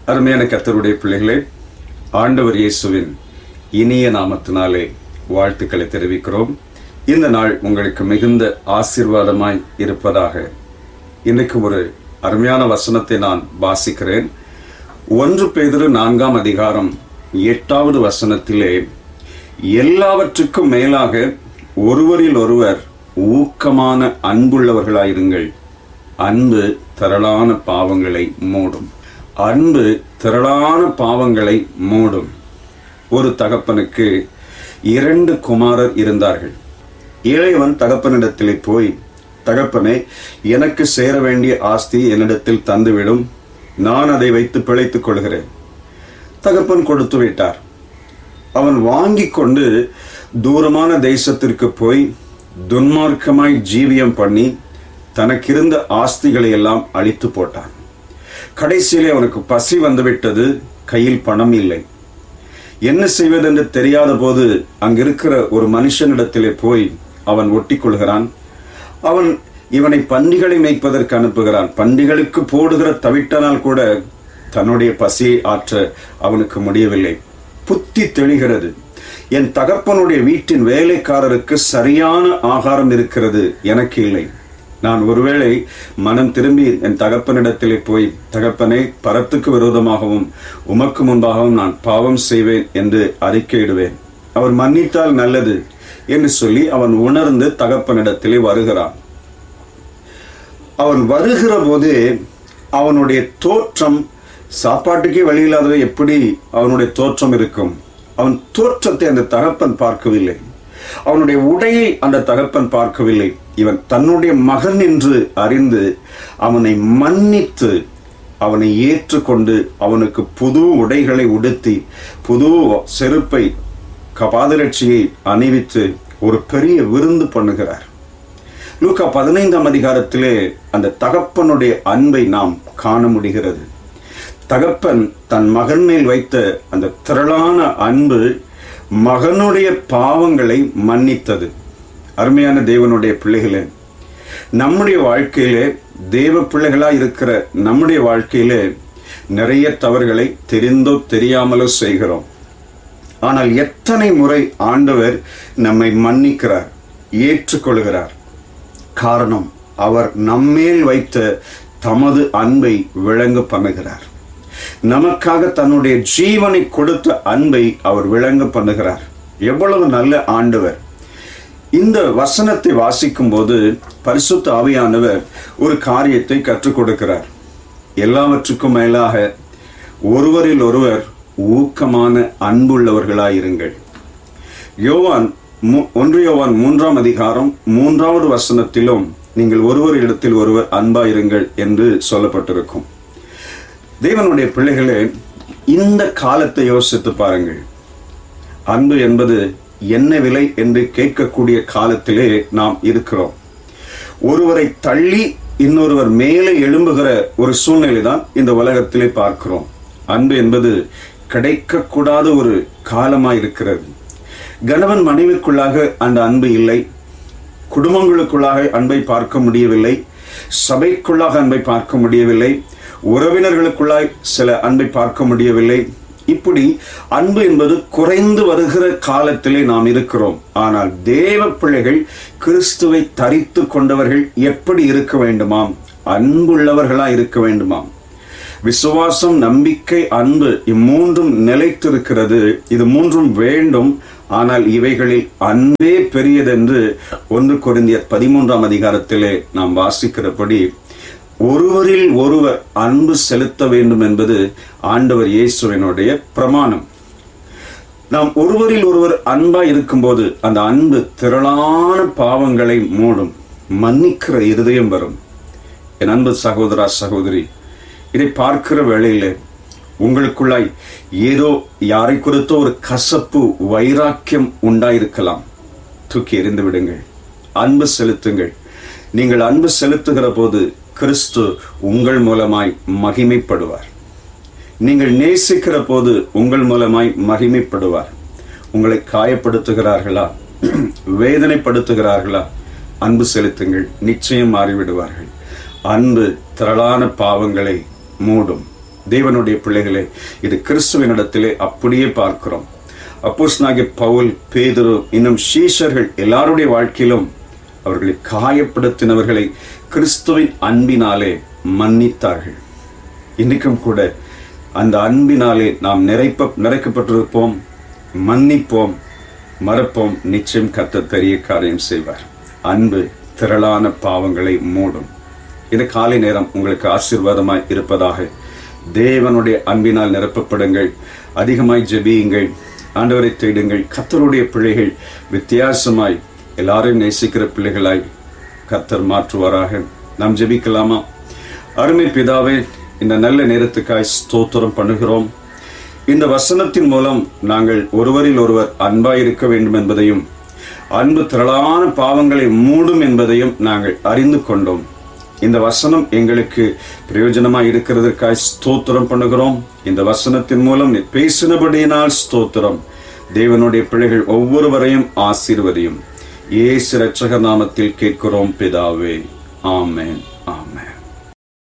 அருமையான கர்த்தருடைய பிள்ளைகளே ஆண்டவர் இயேசுவின் இனிய நாமத்தினாலே வாழ்த்துக்களை தெரிவிக்கிறோம் இந்த நாள் உங்களுக்கு மிகுந்த ஆசீர்வாதமாய் இருப்பதாக இன்றைக்கு ஒரு அருமையான வசனத்தை நான் வாசிக்கிறேன் ஒன்று பேதிரு நான்காம் அதிகாரம் எட்டாவது வசனத்திலே எல்லாவற்றுக்கும் மேலாக ஒருவரில் ஒருவர் ஊக்கமான அன்புள்ளவர்களாயிருங்கள் அன்பு திரளான பாவங்களை மூடும் அன்பு திரளான பாவங்களை மூடும் ஒரு தகப்பனுக்கு இரண்டு குமாரர் இருந்தார்கள் இளையவன் தகப்பனிடத்திலே போய் தகப்பனே எனக்கு சேர வேண்டிய ஆஸ்தி என்னிடத்தில் தந்துவிடும் நான் அதை வைத்து பிழைத்துக் கொள்கிறேன் தகப்பன் கொடுத்து விட்டார் அவன் வாங்கி கொண்டு தூரமான தேசத்திற்கு போய் துன்மார்க்கமாய் ஜீவியம் பண்ணி தனக்கிருந்த ஆஸ்திகளை எல்லாம் அழித்து போட்டான் கடைசியிலே அவனுக்கு பசி வந்துவிட்டது கையில் பணம் இல்லை என்ன செய்வதென்று தெரியாத போது அங்கிருக்கிற ஒரு மனுஷனிடத்திலே போய் அவன் ஒட்டி கொள்கிறான் அவன் இவனை பன்றிகளை மேய்ப்பதற்கு அனுப்புகிறான் பன்றிகளுக்கு போடுகிற தவிட்டனால் கூட தன்னுடைய பசியை ஆற்ற அவனுக்கு முடியவில்லை புத்தி தெளிகிறது என் தகப்பனுடைய வீட்டின் வேலைக்காரருக்கு சரியான ஆகாரம் இருக்கிறது எனக்கு இல்லை நான் ஒருவேளை மனம் திரும்பி என் தகப்பனிடத்திலே போய் தகப்பனை பரத்துக்கு விரோதமாகவும் உமக்கு முன்பாகவும் நான் பாவம் செய்வேன் என்று அறிக்கையிடுவேன் அவர் மன்னித்தால் நல்லது என்று சொல்லி அவன் உணர்ந்து தகப்பனிடத்திலே வருகிறான் அவன் வருகிற போது அவனுடைய தோற்றம் சாப்பாட்டுக்கே வழி இல்லாதவை எப்படி அவனுடைய தோற்றம் இருக்கும் அவன் தோற்றத்தை அந்த தகப்பன் பார்க்கவில்லை அவனுடைய உடையை அந்த தகப்பன் பார்க்கவில்லை இவன் தன்னுடைய மகன் என்று அறிந்து அவனை மன்னித்து அவனை ஏற்றுக்கொண்டு அவனுக்கு புது உடைகளை உடுத்தி புது செருப்பை பாதரட்சியை அணிவித்து ஒரு பெரிய விருந்து பண்ணுகிறார் லூக்கா பதினைந்தாம் அதிகாரத்திலே அந்த தகப்பனுடைய அன்பை நாம் காண முடிகிறது தகப்பன் தன் மகன் மேல் வைத்த அந்த திரளான அன்பு மகனுடைய பாவங்களை மன்னித்தது அருமையான தேவனுடைய பிள்ளைகளே நம்முடைய வாழ்க்கையிலே தேவ பிள்ளைகளா இருக்கிற நம்முடைய வாழ்க்கையிலே நிறைய தவறுகளை தெரிந்தோ தெரியாமலோ செய்கிறோம் ஆனால் எத்தனை முறை ஆண்டவர் நம்மை மன்னிக்கிறார் ஏற்றுக்கொள்கிறார் காரணம் அவர் நம்மேல் வைத்த தமது அன்பை விளங்க பண்ணுகிறார் நமக்காக தன்னுடைய ஜீவனை கொடுத்த அன்பை அவர் விளங்க பண்ணுகிறார் எவ்வளவு நல்ல ஆண்டவர் இந்த வசனத்தை வாசிக்கும் போது பரிசுத்த ஆவியானவர் ஒரு காரியத்தை கற்றுக் கொடுக்கிறார் எல்லாவற்றுக்கும் மேலாக ஒருவரில் ஒருவர் ஊக்கமான அன்புள்ளவர்களாயிருங்கள் யோவான் ஒன்று யோவான் மூன்றாம் அதிகாரம் மூன்றாவது வசனத்திலும் நீங்கள் ஒருவர் இடத்தில் ஒருவர் அன்பாயிருங்கள் என்று சொல்லப்பட்டிருக்கும் தேவனுடைய பிள்ளைகளே இந்த காலத்தை யோசித்து பாருங்கள் அன்பு என்பது என்ன விலை என்று கேட்கக்கூடிய காலத்திலே நாம் இருக்கிறோம் ஒருவரை தள்ளி இன்னொருவர் மேலே எழும்புகிற ஒரு சூழ்நிலை தான் இந்த உலகத்திலே பார்க்கிறோம் அன்பு என்பது கிடைக்கக்கூடாத ஒரு காலமாய் இருக்கிறது கணவன் மனைவிக்குள்ளாக அந்த அன்பு இல்லை குடும்பங்களுக்குள்ளாக அன்பை பார்க்க முடியவில்லை சபைக்குள்ளாக அன்பை பார்க்க முடியவில்லை உறவினர்களுக்குள்ளாய் சில அன்பை பார்க்க முடியவில்லை இப்படி அன்பு என்பது குறைந்து வருகிற காலத்திலே நாம் இருக்கிறோம் ஆனால் தேவ பிள்ளைகள் கிறிஸ்துவை தரித்து கொண்டவர்கள் எப்படி இருக்க வேண்டுமாம் அன்புள்ளவர்களா இருக்க வேண்டுமாம் விசுவாசம் நம்பிக்கை அன்பு இம்மூன்றும் நிலைத்திருக்கிறது இது மூன்றும் வேண்டும் ஆனால் இவைகளில் அன்பே பெரியதென்று ஒன்று குறைந்திய பதிமூன்றாம் அதிகாரத்திலே நாம் வாசிக்கிறபடி ஒருவரில் ஒருவர் அன்பு செலுத்த வேண்டும் என்பது ஆண்டவர் இயேசுவினுடைய பிரமாணம் நாம் ஒருவரில் ஒருவர் அன்பா இருக்கும்போது அந்த அன்பு திரளான பாவங்களை மூடும் மன்னிக்கிற இருதயம் வரும் என் அன்பு சகோதரா சகோதரி இதை பார்க்கிற வேளையில உங்களுக்குள்ளாய் ஏதோ யாரை குறித்தோ ஒரு கசப்பு வைராக்கியம் உண்டாயிருக்கலாம் தூக்கி எறிந்து விடுங்கள் அன்பு செலுத்துங்கள் நீங்கள் அன்பு செலுத்துகிற போது கிறிஸ்து உங்கள் மூலமாய் மகிமைப்படுவார் நீங்கள் நேசிக்கிற போது உங்கள் மூலமாய் மகிமைப்படுவார் உங்களை காயப்படுத்துகிறார்களா வேதனைப்படுத்துகிறார்களா அன்பு செலுத்துங்கள் நிச்சயம் மாறிவிடுவார்கள் அன்பு திரளான பாவங்களை மூடும் தேவனுடைய பிள்ளைகளே இது கிறிஸ்துவனிடத்திலே அப்படியே பார்க்கிறோம் அப்போஸ்தலனாகிய பவுல் பேதுரு இன்னும் சீஷர்கள் எல்லாருடைய வாழ்க்கையிலும் அவர்களை காயப்படுத்தினவர்களை கிறிஸ்துவின் அன்பினாலே மன்னித்தார்கள் இன்றைக்கும் கூட அந்த அன்பினாலே நாம் நிறைப்ப நிறைக்கப்பட்டிருப்போம் மன்னிப்போம் மறப்போம் நிச்சயம் கத்த தெரிய காரியம் செய்வார் அன்பு திரளான பாவங்களை மூடும் இந்த காலை நேரம் உங்களுக்கு ஆசீர்வாதமாய் இருப்பதாக தேவனுடைய அன்பினால் நிரப்பப்படுங்கள் அதிகமாய் ஜெபியுங்கள் ஆண்டவரை தேடுங்கள் கத்தருடைய பிள்ளைகள் வித்தியாசமாய் எல்லாரையும் நேசிக்கிற பிள்ளைகளாய் கத்தர் மாற்றுவாராக நாம் ஜெபிக்கலாமா அருமை பிதாவே இந்த நல்ல நேரத்துக்காய் ஸ்தோத்திரம் பண்ணுகிறோம் இந்த வசனத்தின் மூலம் நாங்கள் ஒருவரில் ஒருவர் அன்பாய் இருக்க வேண்டும் என்பதையும் அன்பு திரளான பாவங்களை மூடும் என்பதையும் நாங்கள் அறிந்து கொண்டோம் இந்த வசனம் எங்களுக்கு பிரயோஜனமாய் இருக்கிறதற்காய் ஸ்தோத்திரம் பண்ணுகிறோம் இந்த வசனத்தின் மூலம் நீ பேசினபடியினால் ஸ்தோத்திரம் தேவனுடைய பிள்ளைகள் ஒவ்வொருவரையும் ஆசீர்வதியும் ஏசு ரட்சக நாமத்தில் கேட்கிறோம் பிதாவே ஆமென்